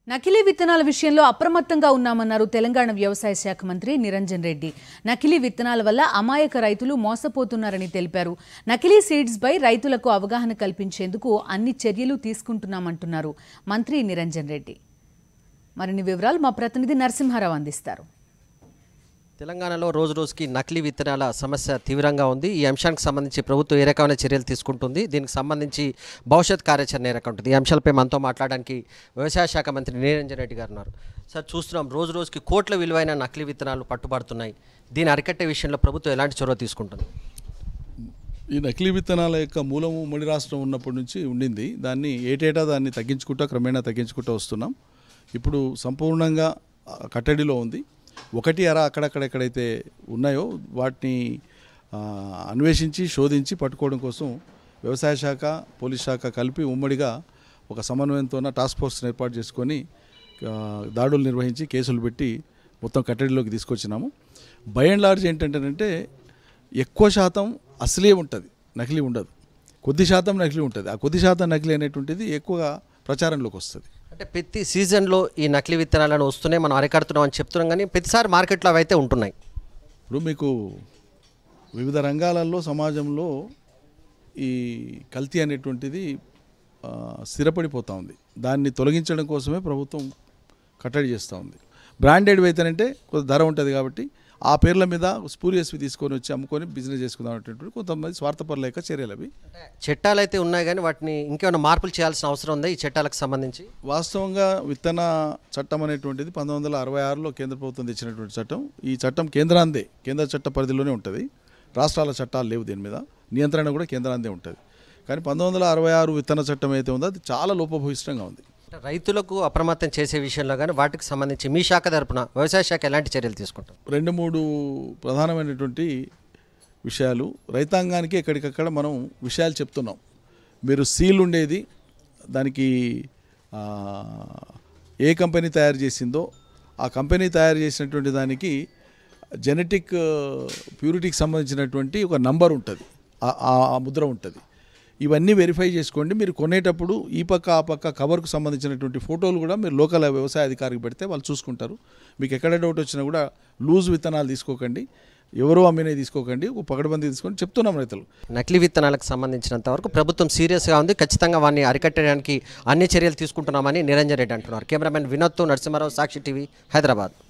నకిలీ విత్తనాల విషయంలో అప్రమత్తంగా ఉన్నామన్నారు తెలంగాణ వ్యవసాయ శాఖ మంత్రి నిరంజన్ రెడ్డి నకిలీ విత్తనాల వల్ల అమాయక రైతులు మోసపోతున్నారని తెలిపారు నకిలీ సీడ్స్ పై రైతులకు అవగాహన కల్పించేందుకు అన్ని చర్యలు తీసుకుంటున్నామంటున్నారు మంత్రి నిరంజన్ రెడ్డి మరిన్ని వివరాలు మా ప్రతినిధి నరసింహారావు అందిస్తారు తెలంగాణలో రోజు రోజుకి నకిలీ విత్తనాల సమస్య తీవ్రంగా ఉంది ఈ అంశానికి సంబంధించి ప్రభుత్వం ఏ రకమైన చర్యలు తీసుకుంటుంది దీనికి సంబంధించి భవిష్యత్ కార్యాచరణ ఏ రకం ఉంటుంది ఈ అంశాలపై మనతో మాట్లాడడానికి వ్యవసాయ శాఖ మంత్రి నిరంజన్ రెడ్డి గారు ఉన్నారు సార్ చూస్తున్నాం రోజు రోజుకి కోట్ల విలువైన నకిలీ విత్తనాలు పట్టుబడుతున్నాయి దీన్ని అరికట్టే విషయంలో ప్రభుత్వం ఎలాంటి చొరవ తీసుకుంటుంది ఈ నకిలీ విత్తనాల యొక్క మూలము ఉమ్మడి రాష్ట్రం ఉన్నప్పటి నుంచి ఉండింది దాన్ని ఏటేటా దాన్ని తగ్గించుకుంటా క్రమేణా తగ్గించుకుంటూ వస్తున్నాం ఇప్పుడు సంపూర్ణంగా ఆ, కట్టడిలో ఉంది ఒకటి అర అక్కడక్కడ ఎక్కడైతే ఉన్నాయో వాటిని ఆ, అన్వేషించి శోధించి పట్టుకోవడం కోసం వ్యవసాయ శాఖ పోలీస్ శాఖ కలిపి ఉమ్మడిగా ఒక సమన్వయంతో టాస్క్ ఫోర్స్ని ఏర్పాటు చేసుకొని ఆ, దాడులు నిర్వహించి కేసులు పెట్టి మొత్తం కట్టడిలోకి తీసుకొచ్చినాము బై అండ్ లార్జ్ ఏంటంటేనంటే ఎక్కువ శాతం అసలే ఉంటుంది నకిలీ ఉండదు కొద్ది శాతం నకిలీ ఉంటుంది ఆ కొద్ది శాతం నకిలీ అనేటువంటిది ఎక్కువగా ప్రచారంలోకి వస్తుంది అంటే ప్రతి సీజన్లో ఈ నకిలీ విత్తనాలను వస్తూనే మనం అరికడుతున్నాం అని చెప్తున్నాం కానీ ప్రతిసారి మార్కెట్లో అవి అయితే ఉంటున్నాయి ఇప్పుడు మీకు వివిధ రంగాలలో సమాజంలో ఈ కల్తీ అనేటువంటిది ఆ, స్థిరపడిపోతూ ఉంది దాన్ని తొలగించడం కోసమే ప్రభుత్వం కట్టడి చేస్తూ ఉంది బ్రాండెడ్ అయితేనంటే కొంత ధర ఉంటుంది కాబట్టి ఆ పేర్ల మీద స్పూరియస్వి తీసుకొని వచ్చి అమ్ముకొని బిజినెస్ చేసుకుందాం అనేటువంటి కొంతమంది స్వార్థపరుల యొక్క చర్యలు అవి చట్టాలు అయితే ఉన్నాయి కానీ వాటిని ఇంకేమైనా మార్పులు చేయాల్సిన అవసరం ఉందా ఈ చట్టాలకు సంబంధించి వాస్తవంగా విత్తన చట్టం అనేటువంటిది పంతొమ్మిది వందల అరవై ఆరులో కేంద్ర ప్రభుత్వం తెచ్చినటువంటి చట్టం ఈ చట్టం కేంద్రాందే కేంద్ర చట్ట పరిధిలోనే ఉంటుంది రాష్ట్రాల చట్టాలు లేవు దీని మీద నియంత్రణ కూడా కేంద్రాందే ఉంటుంది కానీ పంతొమ్మిది వందల అరవై ఆరు విత్తన చట్టం అయితే ఉందో అది చాలా లోపభూయిష్టంగా ఉంది అంటే రైతులకు అప్రమత్తం చేసే విషయంలో కానీ వాటికి సంబంధించి మీ శాఖ తరపున వ్యవసాయ శాఖ ఎలాంటి చర్యలు తీసుకుంటాం రెండు మూడు ప్రధానమైనటువంటి విషయాలు రైతాంగానికి ఎక్కడికక్కడ మనం విషయాలు చెప్తున్నాం మీరు సీల్ ఉండేది దానికి ఆ, ఏ కంపెనీ తయారు చేసిందో ఆ కంపెనీ తయారు చేసినటువంటి దానికి జెనెటిక్ ప్యూరిటీకి సంబంధించినటువంటి ఒక నంబర్ ఉంటుంది ఆ- ఆ- ఆ ముద్ర ఉంటుంది ఇవన్నీ వెరిఫై చేసుకోండి మీరు కొనేటప్పుడు ఈ పక్క ఆ పక్క కవర్కు సంబంధించినటువంటి ఫోటోలు కూడా మీరు లోకల్ వ్యవసాయ అధికారికి పెడితే వాళ్ళు చూసుకుంటారు మీకు ఎక్కడ డౌట్ వచ్చినా కూడా లూజ్ విత్తనాలు తీసుకోకండి ఎవరో అమ్మినవి తీసుకోకండి ఒక పకడ్బందీ తీసుకొని చెప్తున్నాం రైతులు నకిలీ విత్తనాలకు సంబంధించినంత వరకు ప్రభుత్వం సీరియస్గా ఉంది ఖచ్చితంగా వారిని అరికట్టడానికి అన్ని చర్యలు తీసుకుంటున్నామని నిరంజన్ రెడ్డి అంటున్నారు కెమెరామెన్ వినోద్తో నరసింహారావు సాక్షి టీవీ హైదరాబాద్